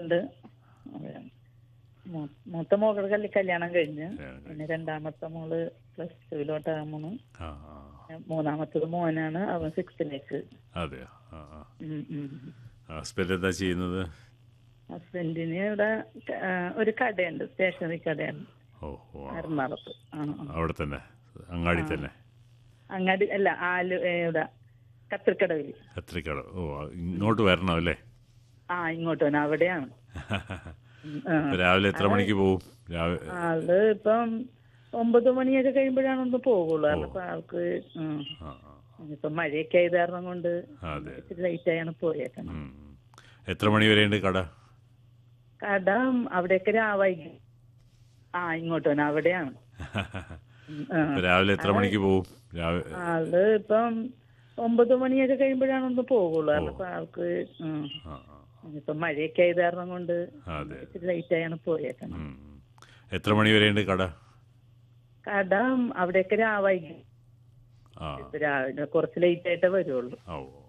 മക്കളുണ്ട് അതെ. മൂ- മൂത്ത മോളുടെ കല്യ കല്യാണം കഴിഞ്ഞ് കല്യാണം പിന്നെ രണ്ടാമത്തെ മോള് പ്ലസ് ടുവിലോട്ടാകുന്നു ആ ആ മൂന്നാമത്തത് മോനാണ് അവൻ സിക്സ്ത്തിലേക്ക് അതെയോ ആ ആ ഹസ്ബൻഡ് എന്താ ചെയ്യുന്നത് ഹസ്ബൻഡിന് ഇവിടെ ക- ആ, ഒരു കടയുണ്ട് സ്റ്റേഷനറി കടയുണ്ട് ഓ ഓ ആ. എറണാകുളത്ത് ആ ആ. അവിടെ തന്നെ അങ്ങാടി തന്നെ അങ്ങാടി അല്ല ആലു ഏ, ഇവിടെ കത്തിരിക്കടവില് കത്രിക്കട ഓ ഇങ്ങോട്ട് വരണം അല്ലേ ആ ഇങ്ങോട്ട് വന്നെ അവിടെയാണ് ഉം, ആ. ഇപ്പൊ രാവിലെ എത്ര മണിക്ക് പോവും രാവിലെ ആള് ഇപ്പം ഒമ്പത് മണിയൊക്കെ കഴിയുമ്പോഴാണ് ഒന്ന് പോകുള്ളൂ കാരണം ഇപ്പൊ ആൾക്ക് ഉം. ആ ആ ഇപ്പൊ മഴയൊക്കെ ആയത് കാരണം കൊണ്ട് അതെ ഇച്ചിരി ലേറ്റ് ആയാണ് പോയേക്കണം ഉം. എത്ര മണി വരെയുണ്ട് കട കട അവിടെയൊക്കെ രാവായി ആ ഇങ്ങോട്ട് വന്നെ അവിടെയാണ് ഉം, ആ. ഇപ്പൊ രാവിലെ എത്ര മണിക്ക് പോവും രാവിലെ ആള് ഇപ്പം ഒമ്പത് മണിയൊക്കെ കഴിയുമ്പോഴാണ് ഒന്ന് പോകുള്ളൂ കാരണം ഇപ്പൊ ആൾക്ക് ഉം. ആ ആ ഇപ്പൊ മഴയൊക്കെ ആയത് കാരണം കൊണ്ട് അതെ ഇച്ചിരി ലേറ്റ് ആയാണ് പോയേക്കണം ഉം. എത്ര മണി വരെയുണ്ട് കട കട അവിടെയൊക്കെ രാവായി ആ ഇപ്പൊ രാവിലെ കുറച്ച് ലേറ്റ് ആയിട്ടേ വരുള്ളൂ ഓ